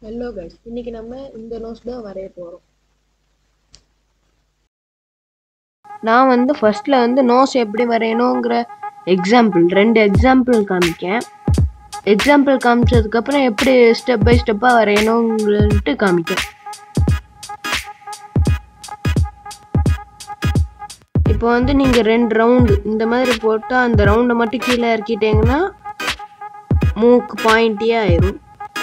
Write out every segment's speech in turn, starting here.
hello guys இன்னைக்கு நம்ம இந்த நோஸ் தான் வரைய போகிறோம் நான் வந்து ஃபர்ஸ்ட்ல வந்து நோஸ் எப்படி வரையணுங்கிற எக்ஸாம்பிள் ரெண்டு எக்ஸாம்பிள் காமிக்கேன் எக்ஸாம்பிள் காமிச்சதுக்கப்புறம் எப்படி ஸ்டெப் பை ஸ்டெப்பாக வரையணுங்கன்ட்டு காமிக்கேன் இப்போ வந்து நீங்கள் ரெண்டு ரவுண்டு இந்த மாதிரி போட்டால் அந்த ரவுண்டை மட்டும் கீழே இறக்கிட்டீங்கன்னா மூக்கு பாயிண்டியே ஆயிரும்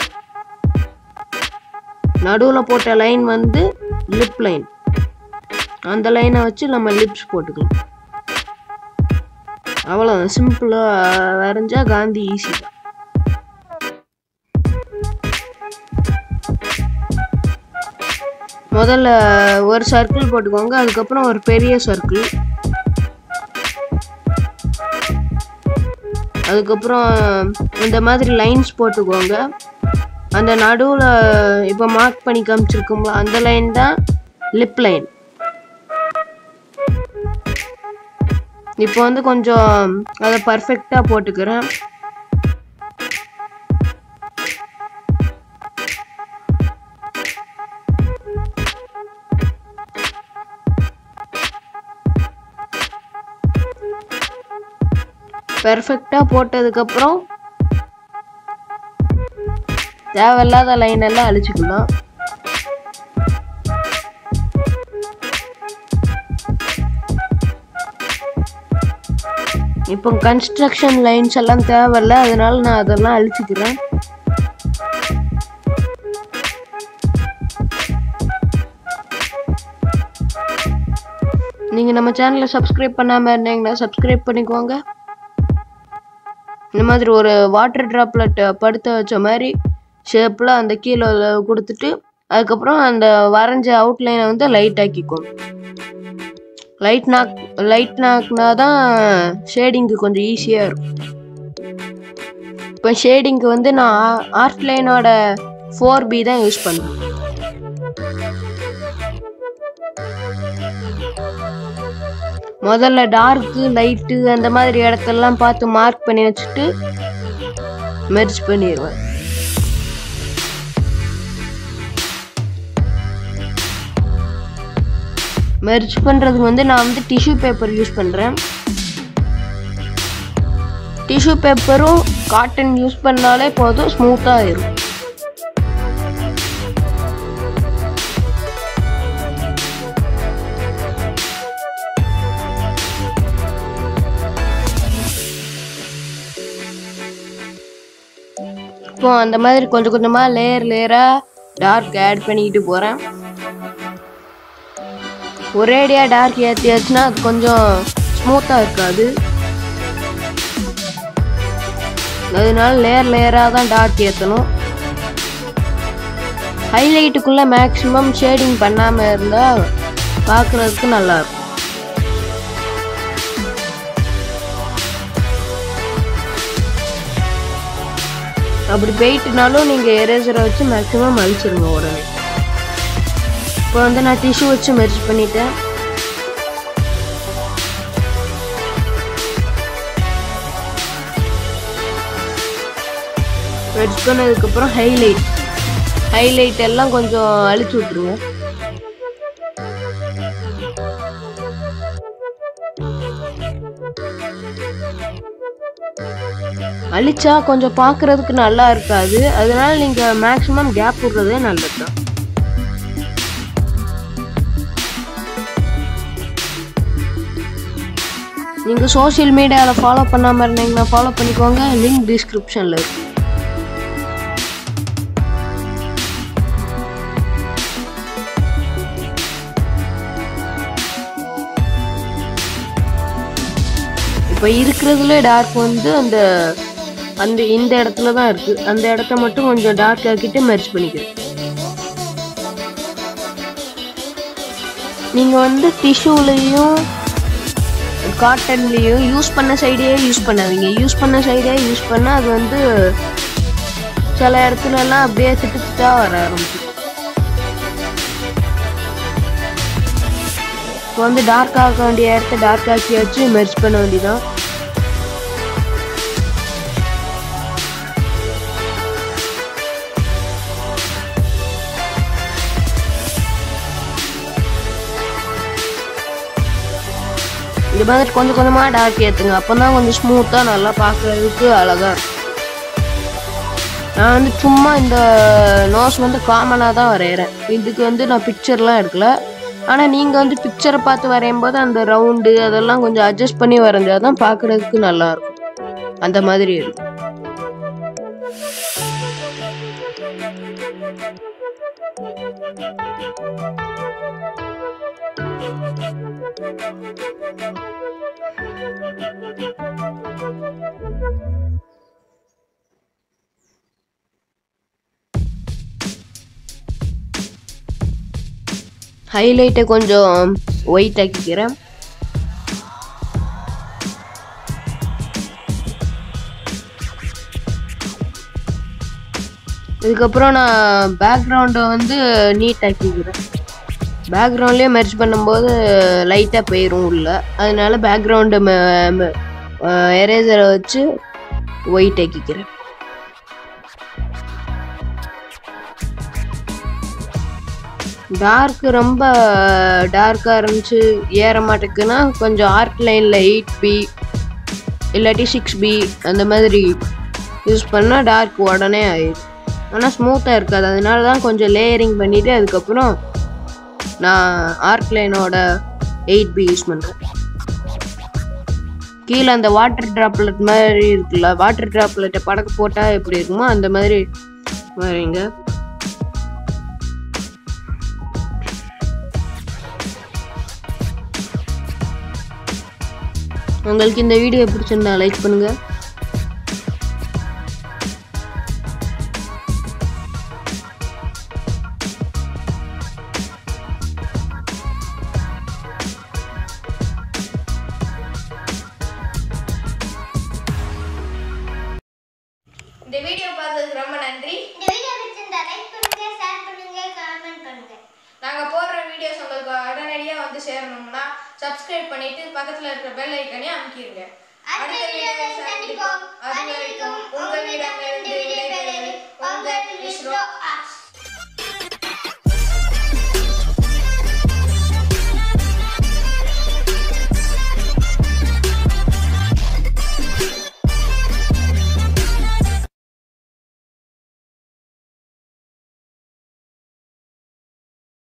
நடுவில் போட்ட லைன் வந்து லிப் லைன் அந்த லைனை வச்சு நம்ம லிப்ஸ் போட்டுக்கலாம் அவ்வளோதான் சிம்பிளாக வரைஞ்சா காந்தி ஈஸி தான் முதல்ல ஒரு சர்க்கிள் போட்டுக்கோங்க அதுக்கப்புறம் ஒரு பெரிய சர்க்கிள் அதுக்கப்புறம் இந்த மாதிரி லைன்ஸ் போட்டுக்கோங்க அந்த நடுவில் இப்போ மார்க் பண்ணி காமிச்சிருக்கோம்ல அந்த லைன் தான் லிப் லைன் இப்போ வந்து கொஞ்சம் அதை பர்ஃபெக்டாக போட்டுக்கிறேன் பெர்ஃபெக்டாக போட்டதுக்கப்புறம் தேவையில்லாத லைன் எல்லாம் அழிச்சுக்கலாம் இப்போ கன்ஸ்ட்ரக்ஷன் லைன்ஸ் எல்லாம் தேவையில்ல அதனால நான் அதெல்லாம் அழிச்சுக்கிறேன் நீங்கள் நம்ம சேனலை சப்ஸ்கிரைப் பண்ணாமல் இருந்தீங்கன்னா சப்ஸ்கிரைப் பண்ணிக்கோங்க இந்த மாதிரி ஒரு வாட்டர் ட்ராப்லெட் படுத்த வச்ச மாதிரி ஷேப்பில் அந்த கீழே கொடுத்துட்டு அதுக்கப்புறம் அந்த வரைஞ்ச அவுட்லைனை வந்து லைட் ஆக்கிக்கும் லைட் நாக் லைட் நாக்னா தான் ஷேடிங்க்கு கொஞ்சம் ஈஸியாக இருக்கும் இப்போ ஷேடிங்க்கு வந்து நான் ஆர்ட் லைனோட ஃபோர் பி தான் யூஸ் பண்ணுவேன் முதல்ல டார்க்கு லைட்டு அந்த மாதிரி இடத்தெல்லாம் பார்த்து மார்க் பண்ணி வச்சுட்டு மெர்ஜ் பண்ணிடுவேன் மெர்ஜ் பண்ணுறதுக்கு வந்து நான் வந்து டிஷ்யூ பேப்பர் யூஸ் பண்ணுறேன் டிஷ்யூ பேப்பரும் காட்டன் யூஸ் பண்ணாலே போதும் ஸ்மூத்தாக ஆயிரும் இப்போ அந்த மாதிரி கொஞ்சம் கொஞ்சமாக லேயர் லேயராக டார்க் ஆட் பண்ணிக்கிட்டு போகிறேன் ஒரேடியாக டார்க் ஏற்றியாச்சுன்னா அது கொஞ்சம் ஸ்மூத்தாக இருக்காது அதனால லேயர் லேயராக தான் டார்க் ஏற்றணும் ஹைலைட்டுக்குள்ளே மேக்ஸிமம் ஷேடிங் பண்ணாமல் இருந்தால் பார்க்குறதுக்கு நல்லாயிருக்கும் அப்படி போயிட்டுனாலும் நீங்கள் எரேசரை வச்சு மேக்ஸிமம் அழிச்சிருங்க உடனே இப்போ வந்து நான் டிஷ்யூ வச்சு மெர்ஜ் பண்ணிட்டேன் மெர்ஜ் பண்ணதுக்கப்புறம் ஹைலைட் ஹைலைட் எல்லாம் கொஞ்சம் அழிச்சு விட்ருங்க அழிச்சா கொஞ்சம் பார்க்கறதுக்கு நல்லா இருக்காது அதனால நீங்க மேக்ஸிமம் கேப் விடுறதே நல்லது தான் நீங்க சோஷியல் மீடியாவில் ஃபாலோ பண்ணாம இருந்தீங்கன்னா ஃபாலோ பண்ணிக்கோங்க லிங்க் டிஸ்கிரிப்ஷன்ல இருக்கு இப்போ இருக்கிறதுல டார்க் வந்து அந்த அந்த இந்த இடத்துல தான் இருக்கு அந்த இடத்த மட்டும் கொஞ்சம் டார்க் ஆக்கிட்டு மெர்ச் பண்ணிக்கிறேன் நீங்க வந்து டிஷ்யூலையும் காட்டன்லேயும் யூஸ் பண்ண சைடே யூஸ் பண்ணாதீங்க யூஸ் பண்ண சைடே யூஸ் பண்ணால் அது வந்து சில இடத்துலலாம் அப்படியே திட்டு திட்டா வர ஆரம்பிச்சு இப்போ வந்து டார்க் ஆக்க வேண்டிய இடத்த டார்க் ஆக்கி வச்சு மெர்ச் பண்ண வேண்டியதான் இது மாதிரி கொஞ்சம் கொஞ்சமாக டார்க் ஏற்றுங்க அப்போ தான் கொஞ்சம் ஸ்மூத்தாக நல்லா பார்க்குறதுக்கு அழகாக இருக்கும் நான் வந்து சும்மா இந்த நோஸ் வந்து காமனாக தான் வரைகிறேன் இதுக்கு வந்து நான் பிக்சர்லாம் எடுக்கல ஆனால் நீங்கள் வந்து பிக்சரை பார்த்து வரையும் போது அந்த ரவுண்டு அதெல்லாம் கொஞ்சம் அட்ஜஸ்ட் பண்ணி வரைஞ்சாதான் தான் பார்க்குறதுக்கு நல்லாயிருக்கும் அந்த மாதிரி இருக்கும் ஹைலைட்டை கொஞ்சம் ஒயிட் ஆக்கிக்கிறேன் இதுக்கப்புறம் நான் பேக்ரவுண்டை வந்து நீட் ஆக்கிக்கிறேன் பேக்ரவுண்ட்லேயே மெர்ஜ் பண்ணும்போது லைட்டாக போயிடும் உள்ள அதனால பேக்ரவுண்டை எரேசரை வச்சு ஒயிட் ஆக்கிக்கிறேன் டார்க் ரொம்ப டார்க்காக இருந்துச்சு ஏற மாட்டேங்குன்னா கொஞ்சம் ஆர்ட் லைனில் எயிட் பி இல்லாட்டி சிக்ஸ் பி அந்த மாதிரி யூஸ் பண்ணால் டார்க் உடனே ஆயிடும் ஆனால் ஸ்மூத்தாக இருக்காது அதனால தான் கொஞ்சம் லேயரிங் பண்ணிவிட்டு அதுக்கப்புறம் நான் ஆர்ட் லைனோட எயிட் பி யூஸ் பண்ணுறேன் கீழே அந்த வாட்டர் ட்ராப்லெட் மாதிரி இருக்குல்ல வாட்டர் ட்ராப்லெட்டை படக்கு போட்டால் எப்படி இருக்குமோ அந்த மாதிரி வரீங்க உங்களுக்கு இந்த வீடியோ பிடிச்சிருந்தா லைக் பண்ணுங்க இந்த வீடியோ பார்த்ததுக்கு ரொம்ப நன்றி இந்த வீடியோ பிடிச்சிருந்தா லைக் பண்ணுங்க ஷேர் பண்ணுங்க கமெண்ட் பண்ணுங்க நாங்க போடுற வீடியோஸ் உங்களுக்கு உடனடியா வந்து சேரணும்னா சப்ஸ்கிரைப் பண்ணிட்டு பக்கத்துல இருக்கிற பெல் ஐக்கனையும் அமைக்கிருங்க அடுத்த வீடியோவில் சந்திப்போம் அது வரைக்கும் உங்களிடமிருந்து விடைபெறுவது உங்கள் விஸ்ரோ